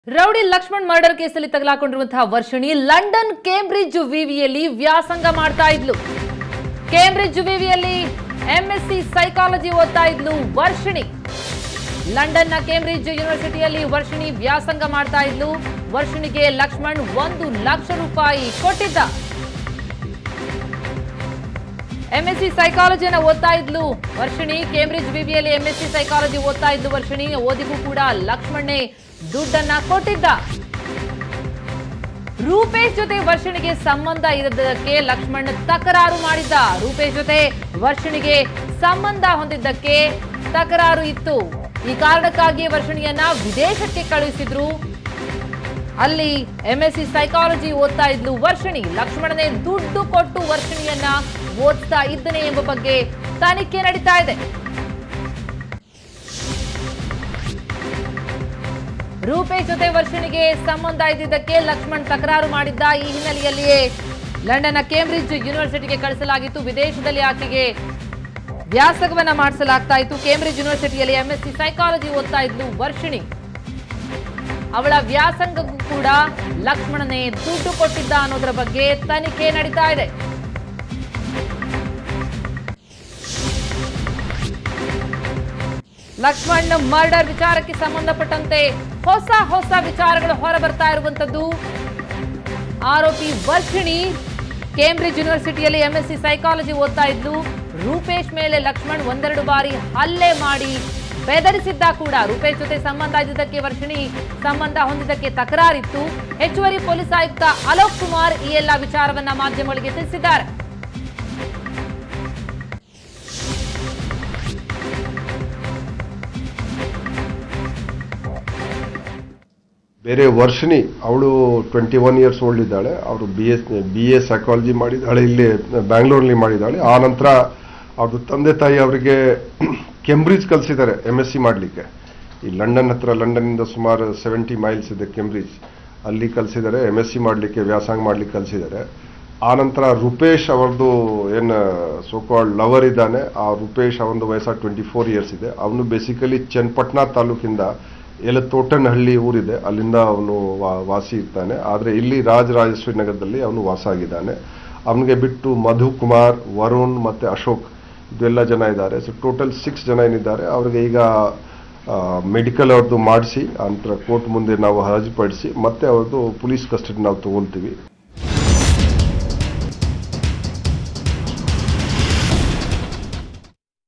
rowdy Lakshman murder ಕೇಸಲ್ಲಿ ತಗಲಾಕೊಂಡಿರುವಂತಹ Varshini London Cambridge ವಿವಿಯಲ್ಲಿ ವ್ಯಾಸಂಗ ಮಾಡ್ತಾ ಇದ್ಲು ಕೇಂಬ್ರಿಡ್ಜ್ ವಿವಿಯಲ್ಲಿ ಎಂಎಸ್ಸಿ ಸೈಕಾಲಜಿ ಓದ್ತಾ ಇದ್ಲು ವರ್ಷಿಣಿ ಲಂಡನ್ನ ಕೇಂಬ್ರಿಡ್ಜ್ ಯೂನಿವರ್ಸಿಟಿಯಲ್ಲಿ ವರ್ಷಿಣಿ ವ್ಯಾಸಂಗ ಮಾಡ್ತಾ ಇದ್ಲು ವರ್ಷಿಣಿಗೆ ಲಕ್ಷ್ಮಣ್ ಒಂದು ಲಕ್ಷ ರೂಪಾಯಿ ಕೊಟ್ಟಿದ್ದ ಎಂಎಸ್ಸಿ ಸೈಕಾಲಜಿಯನ್ನ ಓದ್ತಾ ಇದ್ಲು ವರ್ಷಿಣಿ ಕೇಂಬ್ರಿಡ್ಜ್ ವಿವಿಯಲ್ಲಿ ಎಂಎಸ್ಸಿ ಸೈಕಾಲಜಿ ಓದ್ತಾ ಇದ್ಲು ವರ್ಷಿಣಿ ಓದಿಗೂ ಕೂಡ ಲಕ್ಷ್ಮಣ್ಣೆ ದುಡ್ಡನ್ನ ಕೊಟ್ಟಿದ್ದ ರೂಪೇಶ್ ಜೊತೆ ವರ್ಷಿಣಿಗೆ ಸಂಬಂಧ ಇರದಕ್ಕೆ ಲಕ್ಷ್ಮಣ್ ತಕರಾರು ಮಾಡಿದ್ದ ರೂಪೇಶ್ ಜೊತೆ ವರ್ಷಿಣಿಗೆ ಸಂಬಂಧ ಹೊಂದಿದ್ದಕ್ಕೆ ತಕರಾರು ಇತ್ತು ಈ ಕಾರಣಕ್ಕಾಗಿ ವರ್ಷಿಣಿಯನ್ನ ವಿದೇಶಕ್ಕೆ ಕಳುಹಿಸಿದ್ರು ಅಲ್ಲಿ ಎಂಎಸ್ಸಿ ಸೈಕಾಲಜಿ ಓದ್ತಾ ಇದ್ಲು ವರ್ಷಿಣಿ ಲಕ್ಷ್ಮಣನೇ ದುಡ್ಡು ಕೊಟ್ಟು ವರ್ಷಿಣಿಯನ್ನ ಓದ್ತಾ ಇದ್ದನೆ ಎಂಬ ಬಗ್ಗೆ ತನಿಖೆ ನಡೀತಾ ಇದೆ ರೂಪೇಶ್ ಜೊತೆ ವರ್ಷಿಣಿಗೆ ಸಂಬಂಧ ಇದ್ದಿದ್ದಕ್ಕೆ ಲಕ್ಷ್ಮಣ್ ತಕರಾರು ಮಾಡಿದ್ದ ಈ ಹಿನ್ನೆಲೆಯಲ್ಲಿಯೇ ಲಂಡನ್ನ ಕೇಂಬ್ರಿಡ್ಜ್ ಯೂನಿವರ್ಸಿಟಿಗೆ ಕಳಿಸಲಾಗಿತ್ತು ವಿದೇಶದಲ್ಲಿ ಆಕೆಗೆ ವ್ಯಾಸಂಗವನ್ನ ಮಾಡಿಸಲಾಗ್ತಾ ಇತ್ತು ಕೇಂಬ್ರಿಡ್ಜ್ ಯೂನಿವರ್ಸಿಟಿಯಲ್ಲಿ ಎಂಎಸ್ಸಿ ಸೈಕಾಲಜಿ ಓದ್ತಾ ಇದ್ಲು ವರ್ಷಿಣಿ ಅವಳ ವ್ಯಾಸಂಗಕ್ಕೂ ಕೂಡ ಲಕ್ಷ್ಮಣನೇ ದುಡ್ಡು ಕೊಟ್ಟಿದ್ದ ಅನ್ನೋದರ ಬಗ್ಗೆ ತನಿಖೆ ನಡೀತಾ ಇದೆ ಲಕ್ಷ್ಮಣ್ ಮರ್ಡರ್ ವಿಚಾರಕ್ಕೆ ಸಂಬಂಧಪಟ್ಟಂತೆ ಹೊಸ ಹೊಸ ವಿಚಾರಗಳು ಹೊರಬರ್ತಾ ಇರುವಂತದ್ದು ಆರೋಪಿ ವರ್ಷಿಣಿ ಕೇಂಬ್ರಿಡ್ಜ್ ಯೂನಿವರ್ಸಿಟಿಯಲ್ಲಿ ಎಂಎಸ್ಸಿ ಸೈಕಾಲಜಿ ಓದ್ತಾ ಇದ್ಲು ರೂಪೇಶ್ ಮೇಲೆ ಲಕ್ಷ್ಮಣ್ ಒಂದೆರಡು ಬಾರಿ ಹಲ್ಲೆ ಮಾಡಿ ಬೆದರಿಸಿದ್ದ ಕೂಡ ರೂಪೇಶ್ ಜೊತೆ ಸಂಬಂಧ ಇದ್ದಿದ್ದಕ್ಕೆ ವರ್ಷಿಣಿ ಸಂಬಂಧ ಹೊಂದಿದ್ದಕ್ಕೆ ತಕರಾರಿತ್ತು ಹೆಚ್ಚುವರಿ ಪೊಲೀಸ್ ಆಯುಕ್ತ ಅಲೋಕ್ ಕುಮಾರ್ ಈ ಎಲ್ಲ ವಿಚಾರವನ್ನ ಮಾಧ್ಯಮಗಳಿಗೆ ತಿಳಿಸಿದ್ದಾರೆ ಬೇರೆ ವರ್ಷಿಣಿ ಅವಳು ಟ್ವೆಂಟಿ ಒನ್ ಇಯರ್ಸ್ ಓಲ್ಡ್ ಇದ್ದಾಳೆ ಅವರು B S B A psychology ಮಾಡಿದ್ದಾಳೆ ಇಲ್ಲಿ ಬ್ಯಾಂಗ್ಳೂರಲ್ಲಿ ಮಾಡಿದ್ದಾಳೆ ಆ ನಂತರ ಅವ್ರದ್ದು ತಂದೆ ತಾಯಿ ಅವರಿಗೆ ಕೆಂಬ್ರಿಡ್ಜ್ ಕಲಿಸಿದ್ದಾರೆ ಎಮ್ ಎಸ್ ಸಿ ಮಾಡಲಿಕ್ಕೆ ಈ ಲಂಡನ್ ಹತ್ರ ಲಂಡನ್ನಿಂದ ಸುಮಾರು ಸೆವೆಂಟಿ ಮೈಲ್ಸ್ ಇದೆ ಕೆಂಬ್ರಿಡ್ಜ್ ಅಲ್ಲಿ ಕಲಿಸಿದ್ದಾರೆ ಎಮ್ ಎಸ್ ಸಿ ಮಾಡಲಿಕ್ಕೆ ವ್ಯಾಸಂಗ ಮಾಡಲಿಕ್ಕೆ ಕಲಿಸಿದ್ದಾರೆ ಆ ನಂತರ ರೂಪೇಶ್ ಅವರದು ಏನು ಸೋಕಾಲ್ಡ್ ಲವರ್ ಇದ್ದಾನೆ ಆ ರೂಪೇಶ್ ಅವನದು ವಯಸ್ಸ ಟ್ವೆಂಟಿ ಫೋರ್ ಇಯರ್ಸ್ ಇದೆ ಅವನು ಬೇಸಿಕಲಿ ಚನ್ನಪಟ್ಟಣ ತಾಲೂಕಿಂದ ಎಲ್ಲ ತೋಟನಹಳ್ಳಿ ಊರಿದೆ ಅಲ್ಲಿಂದ ಅವನು ವಾ- ವಾಸಿ ಇರ್ತಾನೆ ಆದರೆ ಇಲ್ಲಿ ರಾಜರಾಜೇಶ್ವರಿ ನಗರದಲ್ಲಿ ಅವನು ವಾಸ ಆಗಿದ್ದಾನೆ ಅವನಿಗೆ ಬಿಟ್ಟು ಮಧು ಕುಮಾರ್ ವರುಣ್ ಮತ್ತೆ ಅಶೋಕ್ ಇದೆಲ್ಲ ಜನ ಇದ್ದಾರೆ ಸೊ ಟೋಟಲ್ ಸಿಕ್ಸ್ ಜನ ಏನಿದ್ದಾರೆ ಅವರಿಗೆ ಈಗ ಮೆಡಿಕಲ್ ಅವ್ರದ್ದು ಮಾಡಿಸಿ ನಂತರ ಕೋರ್ಟ್ ಮುಂದೆ ನಾವು ಹಾಜರುಪಡಿಸಿ ಮತ್ತೆ ಅವ್ರದ್ದು ಪೊಲೀಸ್ ಕಸ್ಟಡಿ ನಾವು ತಗೊಳ್ತೀವಿ